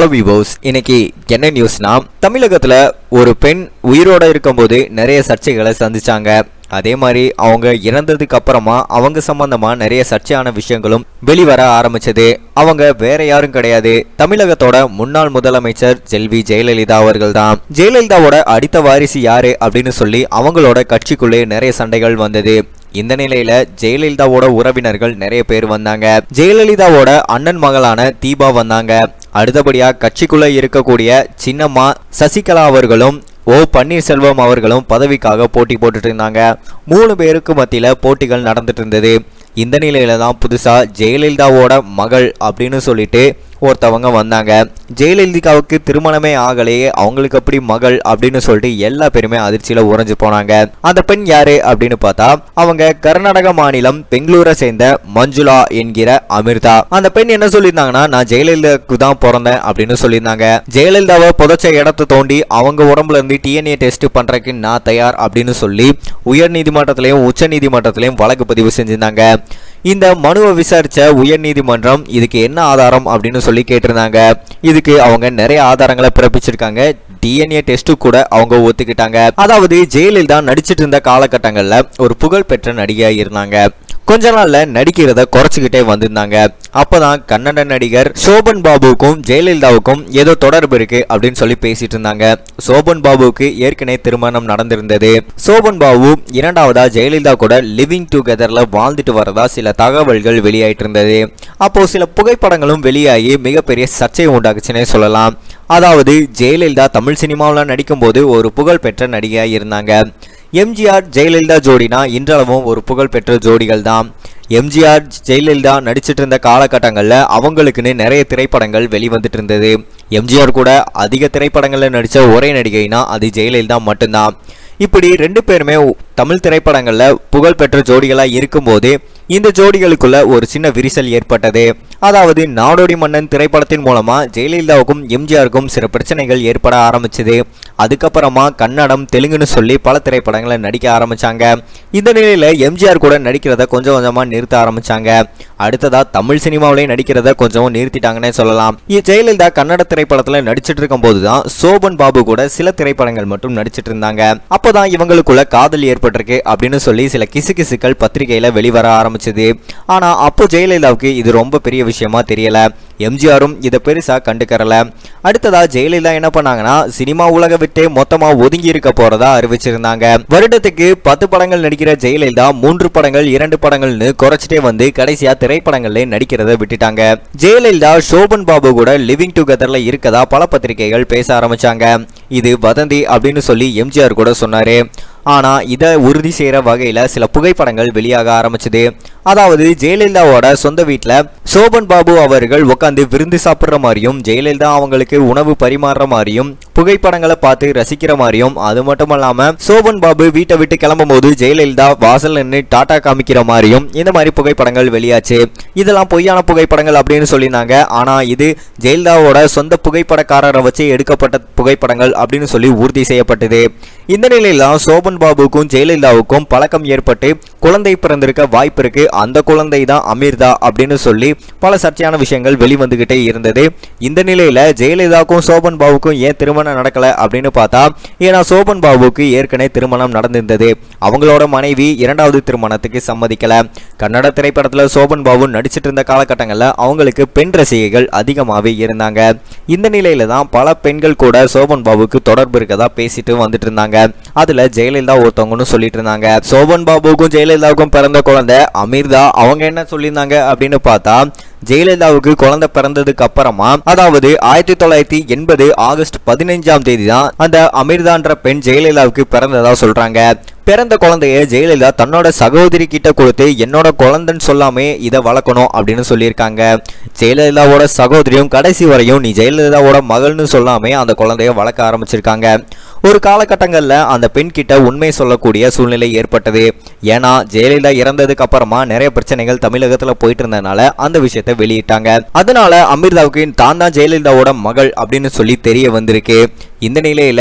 hello விவோஸ் இன்னைக்கு என்ன நியூஸ்னா தமிழகத்துல ஒரு பெண் உயிரோட இருக்கும்போது நிறைய சர்ச்சைகளை சந்திச்சாங்க அதே மாதிரி அவங்க இறந்ததுக்கு அப்புறமா அவங்க சம்பந்தமா நிறைய சர்ச்சையான விஷயங்களும் வெளிவர ஆரம்பிச்சது அவங்க வேற யாரும் கிடையாது தமிழகத்தோட முன்னாள் முதலமைச்சர் செல்வி ஜெயலலிதா அவர்கள் தான் ஜெயலலிதாவோட அடுத்த வாரிசு யாரு அப்படின்னு சொல்லி அவங்களோட கட்சிக்குள்ளே நிறைய சண்டைகள் வந்தது இந்த நிலையில ஜெயலலிதாவோட உறவினர்கள் நிறைய பேர் வந்தாங்க ஜெயலலிதாவோட அண்ணன் மகளான தீபா வந்தாங்க அடுத்தபடியா கட்சிக்குள்ள இருக்கக்கூடிய சின்னம்மா சசிகலா அவர்களும் ஓ பன்னீர்செல்வம் அவர்களும் பதவிக்காக போட்டி போட்டுட்டு இருந்தாங்க மூணு பேருக்கு மத்தியில போட்டிகள் நடந்துட்டு இருந்தது இந்த நிலையில தான் புதுசா ஜெயலலிதாவோட மகள் அப்படின்னு சொல்லிட்டு ஒருத்தவங்க வந்தாங்க ஜெயலலிதாவுக்கு திருமணமே ஆகலையே அவங்களுக்கு அப்படி மகள் அப்படின்னு சொல்லிட்டு எல்லா பேருமே அதிர்ச்சியில உறைஞ்சு போனாங்க அந்த பெண் யாரு அப்படின்னு பார்த்தா அவங்க கர்நாடக மாநிலம் பெங்களூரை சேர்ந்த மஞ்சுளா என்கிற அமிர்தா அந்த பெண் என்ன சொல்லியிருந்தாங்கன்னா நான் ஜெயலலிதாவுக்கு தான் பிறந்தேன் அப்படின்னு சொல்லியிருந்தாங்க ஜெயலலிதாவை புதைச்ச இடத்தை தோண்டி அவங்க உடம்புல இருந்து டிஎன்ஏ டெஸ்ட் பண்றதுக்கு நான் தயார் அப்படின்னு சொல்லி உயர் நீதிமன்றத்திலையும் உச்ச நீதிமன்றத்திலையும் வழக்கு பதிவு செஞ்சிருந்தாங்க இந்த மனுவை விசாரிச்ச உயர்நீதிமன்றம் இதுக்கு என்ன ஆதாரம் அப்படின்னு சொல்லி கேட்டிருந்தாங்க இதுக்கு அவங்க நிறைய ஆதாரங்களை பிறப்பிச்சிருக்காங்க டிஎன்ஏ டெஸ்ட் கூட அவங்க ஒத்துக்கிட்டாங்க அதாவது ஜெயலலிதா நடிச்சிட்டு இருந்த காலகட்டங்கள்ல ஒரு புகழ்பெற்ற நடிகையா இருந்தாங்க கொஞ்ச நாள்ல நடிக்கிறத குறைச்சிக்கிட்டே வந்திருந்தாங்க அப்பதான் கன்னட நடிகர் சோபன் பாபுவுக்கும் ஜெயலலிதாவுக்கும் ஏதோ தொடர்பு இருக்கு அப்படின்னு சொல்லி பேசிட்டு இருந்தாங்க சோபன் பாபுவுக்கு ஏற்கனவே திருமணம் நடந்திருந்தது சோபன் பாபு இரண்டாவதா ஜெயலலிதா கூட லிவிங் டுகெதர்ல வாழ்ந்துட்டு வரதா சில தகவல்கள் வெளியாயிட்டு இருந்தது அப்போ சில புகைப்படங்களும் வெளியாகி மிகப்பெரிய சர்ச்சையை உண்டாக்குச்சுன்னே சொல்லலாம் அதாவது ஜெயலலிதா தமிழ் சினிமாவில் நடிக்கும்போது ஒரு புகழ்பெற்ற நடிகையாக இருந்தாங்க எம்ஜிஆர் ஜெயலலிதா ஜோடினா இன்றளவும் ஒரு புகழ்பெற்ற ஜோடிகள் தான் எம்ஜிஆர் ஜெயலலிதா நடிச்சிட்டு இருந்த காலகட்டங்களில் அவங்களுக்குன்னு நிறைய திரைப்படங்கள் வெளிவந்துட்டு இருந்தது எம்ஜிஆர் கூட அதிக திரைப்படங்களில் நடித்த ஒரே நடிகைனா அது ஜெயலலிதா மட்டும்தான் இப்படி ரெண்டு பேருமே தமிழ் திரைப்படங்களில் புகழ்பெற்ற ஜோடிகளாக இருக்கும்போது இந்த ஜோடிகளுக்குள்ள ஒரு சின்ன விரிசல் ஏற்பட்டது அதாவது நாடோடி மன்னன் திரைப்படத்தின் மூலமா ஜெயலலிதாவுக்கும் எம்ஜிஆருக்கும் சில பிரச்சனைகள் ஏற்பட ஆரம்பிச்சது அதுக்கப்புறமா கன்னடம் தெலுங்குன்னு சொல்லி பல திரைப்படங்களை நடிக்க ஆரம்பிச்சாங்க இந்த நிலையில எம்ஜிஆர் கூட நடிக்கிறத கொஞ்சம் கொஞ்சமா நிறுத்த ஆரம்பிச்சாங்க அடுத்ததா தமிழ் சினிமாவிலேயே நடிக்கிறத கொஞ்சம் நிறுத்திட்டாங்கன்னே சொல்லலாம் இ- ஜெயலலிதா கன்னட திரைப்படத்துல நடிச்சிட்டு இருக்கும் போதுதான் சோபன் பாபு கூட சில திரைப்படங்கள் மட்டும் நடிச்சிட்டு இருந்தாங்க அப்போதான் இவங்களுக்குள்ள காதல் ஏற்பட்டிருக்கு அப்படின்னு சொல்லி சில கிசுகிசுக்கள் பத்திரிகையில வெளிவர ஆரம்பிச்சது ஆனா அப்போ ஜெயலலிதாவுக்கு இது ரொம்ப பெரிய விஷயமா தெரியல எம்ஜிஆரும் இதை பெருசா கண்டுக்கறல அடுத்ததா ஜெயலலிதா என்ன பண்ணாங்கன்னா சினிமா உலக விட்டு மொத்தமா ஒதுங்கி இருக்க போறதா அறிவிச்சிருந்தாங்க வருடத்துக்கு பத்து படங்கள் நடிக்கிற ஜெயலலிதா மூன்று படங்கள் இரண்டு படங்கள்னு குறைச்சிட்டே வந்து கடைசியா திரைப்படங்கள்ல நடிக்கிறத விட்டுட்டாங்க ஜெயலலிதா சோபன் பாபு கூட லிவிங் டுகெதர்ல இருக்கதா பல பத்திரிகைகள் பேச ஆரம்பிச்சாங்க இது வதந்தி அப்படின்னு சொல்லி எம்ஜிஆர் கூட சொன்னாரு ஆனா இதை உறுதி செய்யற வகையில சில புகைப்படங்கள் வெளியாக ஆரம்பிச்சது அதாவது ஜெயலலிதாவோட சொந்த வீட்ல சோபன் பாபு அவர்கள் உட்காந்து விருந்து சாப்பிடுற மாதிரியும் ஜெயலலிதா அவங்களுக்கு உணவு பரிமாறுற மாதிரியும் புகைப்படங்களை பார்த்து ரசிக்கிற மாதிரியும் அது மட்டும் இல்லாம சோபன் பாபு வீட்டை விட்டு கிளம்பும் போது ஜெயலலிதா வாசல் நின்று டாடா காமிக்கிற மாதிரியும் இந்த மாதிரி புகைப்படங்கள் வெளியாச்சு இதெல்லாம் பொய்யான புகைப்படங்கள் அப்படின்னு சொல்லியிருந்தாங்க ஆனா இது ஜெயலலிதாவோட சொந்த புகைப்படக்காரரை வச்சு எடுக்கப்பட்ட புகைப்படங்கள் அப்படின்னு சொல்லி உறுதி செய்யப்பட்டது இந்த நிலையில தான் சோபன் பாபுக்கும் ஜெயலலிதாவுக்கும் பழக்கம் ஏற்பட்டு குழந்தை பிறந்திருக்க வாய்ப்பு இருக்கு அந்த குழந்தை தான் அமீர்தா அப்படின்னு சொல்லி பல சர்ச்சையான விஷயங்கள் வெளிவந்துகிட்டே இருந்தது இந்த நிலையில ஜெயலலிதாவுக்கும் சோபன் பாபுக்கும் ஏன் திருமணம் நடக்கல அப்படின்னு பார்த்தா ஏன்னா சோபன் பாபுக்கு ஏற்கனவே திருமணம் நடந்திருந்தது அவங்களோட மனைவி இரண்டாவது திருமணத்துக்கு சம்மதிக்கல கன்னட திரைப்படத்துல சோபன் பாபு நடிச்சிட்டு இருந்த காலகட்டங்கள்ல அவங்களுக்கு பெண் ரசிகைகள் அதிகமாகவே இருந்தாங்க இந்த நிலையில தான் பல பெண்கள் கூட சோபன் பாபுக்கு தொடர்பு இருக்கதா பேசிட்டு வந்துட்டு இருந்தாங்க அதுல ஜெயலலிதா ஒருத்தவங்கன்னு சொல்லிட்டு இருந்தாங்க சோபன் பாபுக்கும் ஜெயலலிதாவுக்கும் பிறந்த குழந்தை அமீர்தா அவங்க என்ன சொல்லியிருந்தாங்க அப்படின்னு பார்த்தா ஜெயலலிதாவுக்கு குழந்தை பிறந்ததுக்கு அப்புறமா அதாவது ஆயிரத்தி தொள்ளாயிரத்தி எண்பது ஆகஸ்ட் பதினைஞ்சாம் தேதி தான் அந்த அமீர்தான்ற பெண் ஜெயலலிதாவுக்கு பிறந்ததா சொல்றாங்க பிறந்த குழந்தைய ஜெயலலிதா தன்னோட சகோதரி கிட்ட கொடுத்து என்னோட குழந்தைன்னு சொல்லாமே இதை வளர்க்கணும் அப்படின்னு சொல்லியிருக்காங்க ஜெயலலிதாவோட சகோதரியும் கடைசி வரையும் நீ ஜெயலலிதாவோட மகள்னு சொல்லாமே அந்த குழந்தைய வளர்க்க ஆரம்பிச்சிருக்காங்க ஒரு காலகட்டங்களில் அந்த பெண் கிட்ட உண்மை சொல்லக்கூடிய சூழ்நிலை ஏற்பட்டது ஏன்னா ஜெயலலிதா இறந்ததுக்கு அப்புறமா நிறைய பிரச்சனைகள் தமிழகத்துல போயிட்டு இருந்ததுனால அந்த விஷயத்தை வெளியிட்டாங்க அதனால அமிர்தாவுக்கு தான் தான் ஜெயலலிதாவோட மகள் அப்படின்னு சொல்லி தெரிய வந்திருக்கு இந்த நிலையில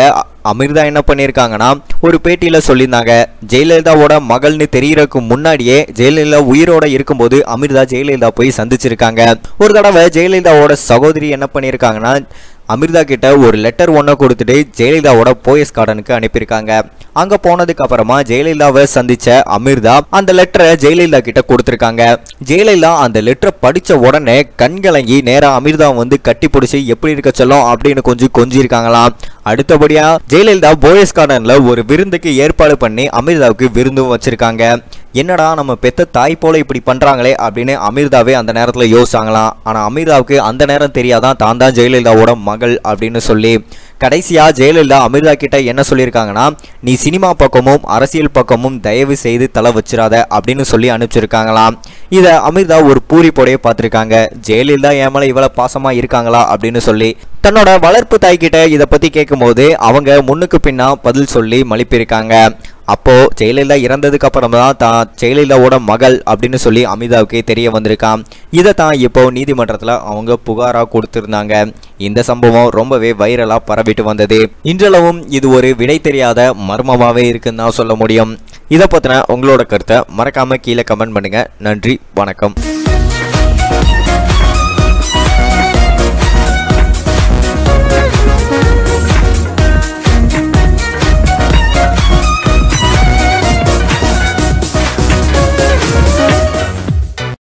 அமிர்தா என்ன பண்ணியிருக்காங்கன்னா ஒரு பேட்டியில சொல்லியிருந்தாங்க ஜெயலலிதாவோட மகள்னு தெரியறதுக்கு முன்னாடியே ஜெயலலிதா உயிரோட இருக்கும்போது அமிர்தா ஜெயலலிதா போய் சந்திச்சிருக்காங்க ஒரு தடவை ஜெயலலிதாவோட சகோதரி என்ன பண்ணியிருக்காங்கன்னா அமிர்தா கிட்ட ஒரு லெட்டர் ஒன்றை கொடுத்துட்டு ஜெயலலிதாவோட போயஸ் கார்டனுக்கு அனுப்பியிருக்காங்க அங்க போனதுக்கு அப்புறமா ஜெயலலிதாவை சந்திச்ச அமிர்தா அந்த லெட்டரை ஜெயலலிதா கிட்ட கொடுத்துருக்காங்க ஜெயலலிதா அந்த லெட்டரை படிச்ச உடனே கண்கலங்கி நேரா அமிர்தா வந்து கட்டி பிடிச்சி எப்படி இருக்க சொல்லும் அப்படின்னு கொஞ்சம் கொஞ்சிருக்காங்களாம் அடுத்தபடியா ஜெயலலிதா போயஸ் கார்டன்ல ஒரு விருந்துக்கு ஏற்பாடு பண்ணி அமிர்தாவுக்கு விருந்தும் வச்சிருக்காங்க என்னடா நம்ம பெத்த தாய் போல இப்படி பண்றாங்களே அப்படின்னு அமிர்தாவே அந்த நேரத்துல யோசிச்சாங்களாம் ஆனா அமிர்தாவுக்கு அந்த நேரம் தெரியாதான் தான் தான் ஜெயலலிதாவோட மகள் அப்படின்னு சொல்லி கடைசியா ஜெயலலிதா அமிர்தா கிட்ட என்ன சொல்லியிருக்காங்கன்னா நீ சினிமா பக்கமும் அரசியல் பக்கமும் தயவு செய்து தலை வச்சிராத அப்படின்னு சொல்லி அனுப்பிச்சிருக்காங்களாம் இதை அமிர்தா ஒரு பூரிப்போடைய பார்த்துருக்காங்க ஜெயலலிதா என் மேல இவ்வளவு பாசமா இருக்காங்களா அப்படின்னு சொல்லி தன்னோட வளர்ப்பு தாய்கிட்ட இதை பத்தி கேட்கும்போது அவங்க முன்னுக்கு பின்னா பதில் சொல்லி மலிப்பிருக்காங்க அப்போ ஜெயலலிதா இறந்ததுக்கு அப்புறம் தான் தான் ஜெயலலிதாவோட மகள் அப்படின்னு சொல்லி அமிதாவுக்கு தெரிய வந்திருக்கான் இதை தான் இப்போ நீதிமன்றத்தில் அவங்க புகாராக கொடுத்திருந்தாங்க இந்த சம்பவம் ரொம்பவே வைரலாக பரவிட்டு வந்தது இன்றளவும் இது ஒரு விடை தெரியாத மர்மமாகவே இருக்குன்னு தான் சொல்ல முடியும் இதை பற்றின உங்களோட கருத்தை மறக்காம கீழே கமெண்ட் பண்ணுங்க நன்றி வணக்கம்